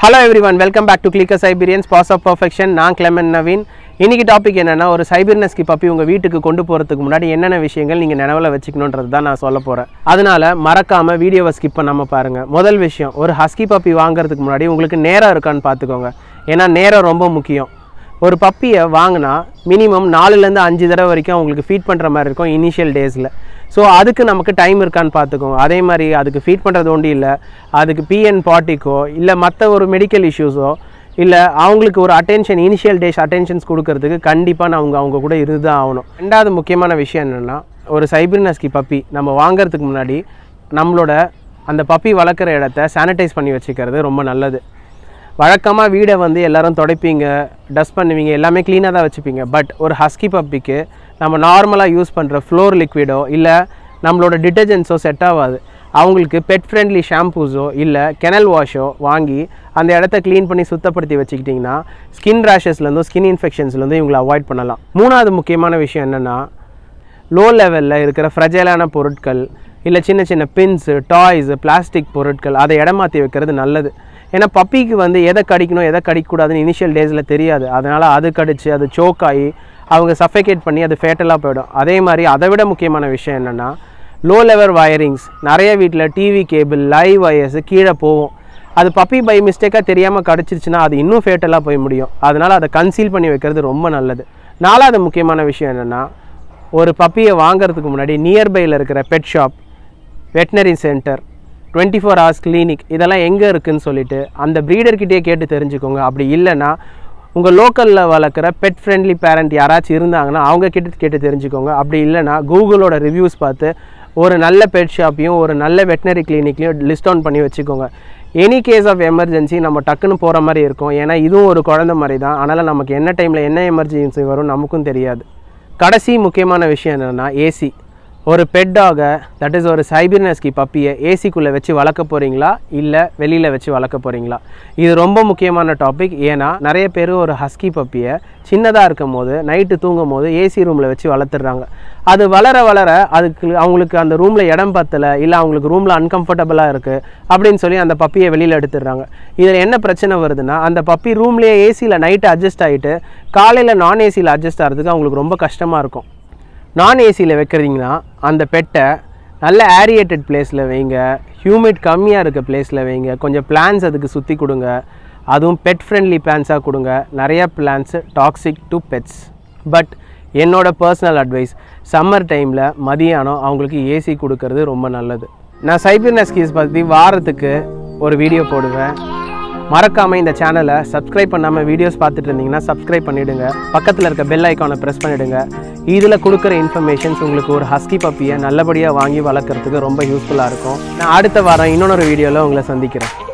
hello everyone welcome back to clicker cyberians pass of perfection நான் கிளமன் நவீன் இன்னைக்கு topic என்னன்னா ஒரு சைபீரியன்ஸ்கி பப்பி உங்கள் வீட்டுக்கு கொண்டு போகிறதுக்கு முன்னாடி என்னென்ன விஷயங்கள் நீங்கள் நினைவில் வச்சுக்கணுன்றது தான் நான் சொல்ல போகிறேன் அதனால மறக்காமல் வீடியோவை ஸ்கிப் பண்ணாமல் பாருங்கள் முதல் விஷயம் ஒரு ஹஸ்கி பப்பி வாங்குறதுக்கு முன்னாடி உங்களுக்கு நேரம் இருக்கான்னு பார்த்துக்கோங்க ஏன்னா நேரம் ரொம்ப முக்கியம் ஒரு பப்பியை வாங்கினா மினிமம் நாலுலேருந்து அஞ்சு தடவை வரைக்கும் அவங்களுக்கு ஃபீட் பண்ணுற மாதிரி இருக்கும் இனிஷியல் டேஸில் ஸோ அதுக்கு நமக்கு டைம் இருக்கான்னு பார்த்துக்கோங்க அதே மாதிரி அதுக்கு ஃபீட் பண்ணுறது ஒன்றும் இல்லை அதுக்கு பிஎன் பாட்டிக்கோ இல்லை மற்ற ஒரு மெடிக்கல் இஷ்யூஸோ இல்லை அவங்களுக்கு ஒரு அட்டென்ஷன் இனிஷியல் டேஸ் அட்டென்ஷன்ஸ் கொடுக்கறதுக்கு கண்டிப்பாக நான் அவங்க அவங்க கூட இருந்து தான் ஆகணும் ரெண்டாவது முக்கியமான விஷயம் என்னென்னா ஒரு சைபிரினஸ்கி பப்பி நம்ம வாங்குறதுக்கு முன்னாடி நம்மளோட அந்த பப்பி வளர்க்குற இடத்த சானிடைஸ் பண்ணி வச்சுக்கிறது ரொம்ப நல்லது வழக்கமாக வீடை வந்து எல்லாரும் துடைப்பீங்க டஸ்ட் பண்ணுவீங்க எல்லாமே க்ளீனாக தான் வச்சுப்பீங்க பட் ஒரு ஹஸ்கி பப்பிக்கு நம்ம நார்மலாக யூஸ் பண்ணுற ஃப்ளோர் லிக்விடோ இல்லை நம்மளோட டிட்டர்ஜென்ட்ஸோ செட் ஆகாது அவங்களுக்கு பெட் ஃப்ரெண்ட்லி ஷாம்பூஸோ இல்லை கெனல் வாஷோ வாங்கி அந்த இடத்த க்ளீன் பண்ணி சுத்தப்படுத்தி வச்சுக்கிட்டிங்கன்னா ஸ்கின் ரேஷஸ்லேருந்தும் ஸ்கின் இன்ஃபெக்ஷன்ஸ்லேருந்தும் இவங்களை அவாய்ட் பண்ணலாம் மூணாவது முக்கியமான விஷயம் என்னென்னா லோ லெவலில் இருக்கிற ஃப்ரெஜைலான பொருட்கள் இல்லை சின்ன சின்ன பின்ஸு டாய்ஸு பிளாஸ்டிக் பொருட்கள் அதை இடமாற்றி வைக்கிறது நல்லது ஏன்னா பப்பிக்கு வந்து எதை கடிக்கணும் எதை கடிக்கக்கூடாதுன்னு இனிஷியல் டேஸில் தெரியாது அதனால் அது கடிச்சு அது choke ஆகி அவங்க சஃபகேட் பண்ணி அது ஃபேட்டலாக போயிடும் அதே மாதிரி அதை விட முக்கியமான விஷயம் என்னென்னா லோ லெவல் வயரிங்ஸ் நிறைய வீட்டில் டிவி கேபிள் லைவ் வயர்ஸ் கீழே போகும் அது பப்பி பை மிஸ்டேக்காக தெரியாமல் கடிச்சிருச்சுன்னா அது இன்னும் ஃபேட்டலாக போய் முடியும் அதனால் அதை கன்சீல் பண்ணி வைக்கிறது ரொம்ப நல்லது நாலாவது முக்கியமான விஷயம் என்னென்னா ஒரு பப்பியை வாங்குறதுக்கு முன்னாடி நியர்பையில் இருக்கிற pet shop veterinary centre twenty four hours clinic இதெல்லாம் எங்கே இருக்குன்னு சொல்லிட்டு அந்த ப்ரீடர்கிட்டயே கேட்டு தெரிஞ்சுக்கோங்க அப்படி இல்லைன்னா உங்கள் லோக்கலில் வளர்க்குற பெட் ஃப்ரெண்ட்லி பேரண்ட் யாராச்சும் இருந்தாங்கன்னா அவங்க கிட்ட கேட்டு தெரிஞ்சுக்கோங்க அப்படி இல்லைன்னா கூகுளோட ரிவ்யூஸ் பார்த்து ஒரு நல்ல பெட் ஷாப்பையும் ஒரு நல்ல வெட்டினரி கிளினிக்லையும் லிஸ்ட் டவுன் பண்ணி வச்சுக்கோங்க எனி கேஸ் ஆஃப் எமர்ஜென்சி நம்ம டக்குன்னு போகிற மாதிரி இருக்கும் ஏன்னா இதுவும் ஒரு குழந்தை மாதிரி தான் அதனால் நமக்கு என்ன டைமில் என்ன எமர்ஜென்சி வரும் நமக்கும் தெரியாது கடைசி முக்கியமான விஷயம் என்னென்னா ஏசி ஒரு பெட் டாகை தட் இஸ் ஒரு சைபீரியன்ஸ்கி பப்பியை ஏசிக்குள்ளே வச்சு வளர்க்க போகிறீங்களா இல்லை வெளியில் வச்சு வளர்க்க போகிறீங்களா இது ரொம்ப முக்கியமான டாபிக் ஏன்னா நிறைய பேர் ஒரு ஹஸ்கி பப்பியை சின்னதாக இருக்கும் போது நைட்டு தூங்கும் போது ஏசி ரூமில் வச்சு வளர்த்துடுறாங்க அது வளர வளர அதுக்கு அவங்களுக்கு அந்த ரூமில் இடம் பத்தலை இல்லை அவங்களுக்கு ரூமில் அன்கம்ஃபர்டபுளாக இருக்குது அப்படின்னு சொல்லி அந்த பப்பியை வெளியில் எடுத்துடுறாங்க இதில் என்ன பிரச்சனை வருதுன்னா அந்த பப்பி ரூம்லேயே ஏசியில் நைட்டு அட்ஜஸ்ட் ஆகிட்டு காலையில் நான் ஏசியில் அட்ஜஸ்ட் ஆகிறதுக்கு அவங்களுக்கு ரொம்ப கஷ்டமாக இருக்கும் நான் ஏசியில் வைக்கிறீங்கன்னா அந்த பெட்டை நல்ல ஏரியேட்டட் பிளேஸில் வைங்க ஹியூமிட் கம்மியாக இருக்க பிளேஸில் வைங்க கொஞ்சம் பிளான்ஸ் அதுக்கு சுற்றி கொடுங்க அதுவும் பெட் ஃப்ரெண்ட்லி பிளான்ஸாக கொடுங்க நிறைய plants toxic to pets but என்னோட பர்சனல் அட்வைஸ் சம்மர் டைமில் மதியானம் அவங்களுக்கு ஏசி கொடுக்கறது ரொம்ப நல்லது நான் சைபீரியன் ஸ்கீஸ் பற்றி வாரத்துக்கு ஒரு வீடியோ போடுவேன் மறக்காமல் இந்த சேனலை சப்ஸ்கிரைப் பண்ணாமல் வீடியோஸ் பார்த்துட்டு இருந்தீங்கன்னா சப்ஸ்கிரைப் பண்ணிவிடுங்க பக்கத்தில் இருக்க பெல் ஐக்கானை ப்ரெஸ் பண்ணிவிடுங்க இதில் கொடுக்குற இன்ஃபர்மேஷன்ஸ் உங்களுக்கு ஒரு ஹஸ்கி பப்பியை நல்லபடியாக வாங்கி வளர்க்குறதுக்கு ரொம்ப யூஸ்ஃபுல்லாக இருக்கும் நான் அடுத்த வாரம் இன்னொரு வீடியோவில் உங்களை சந்திக்கிறேன்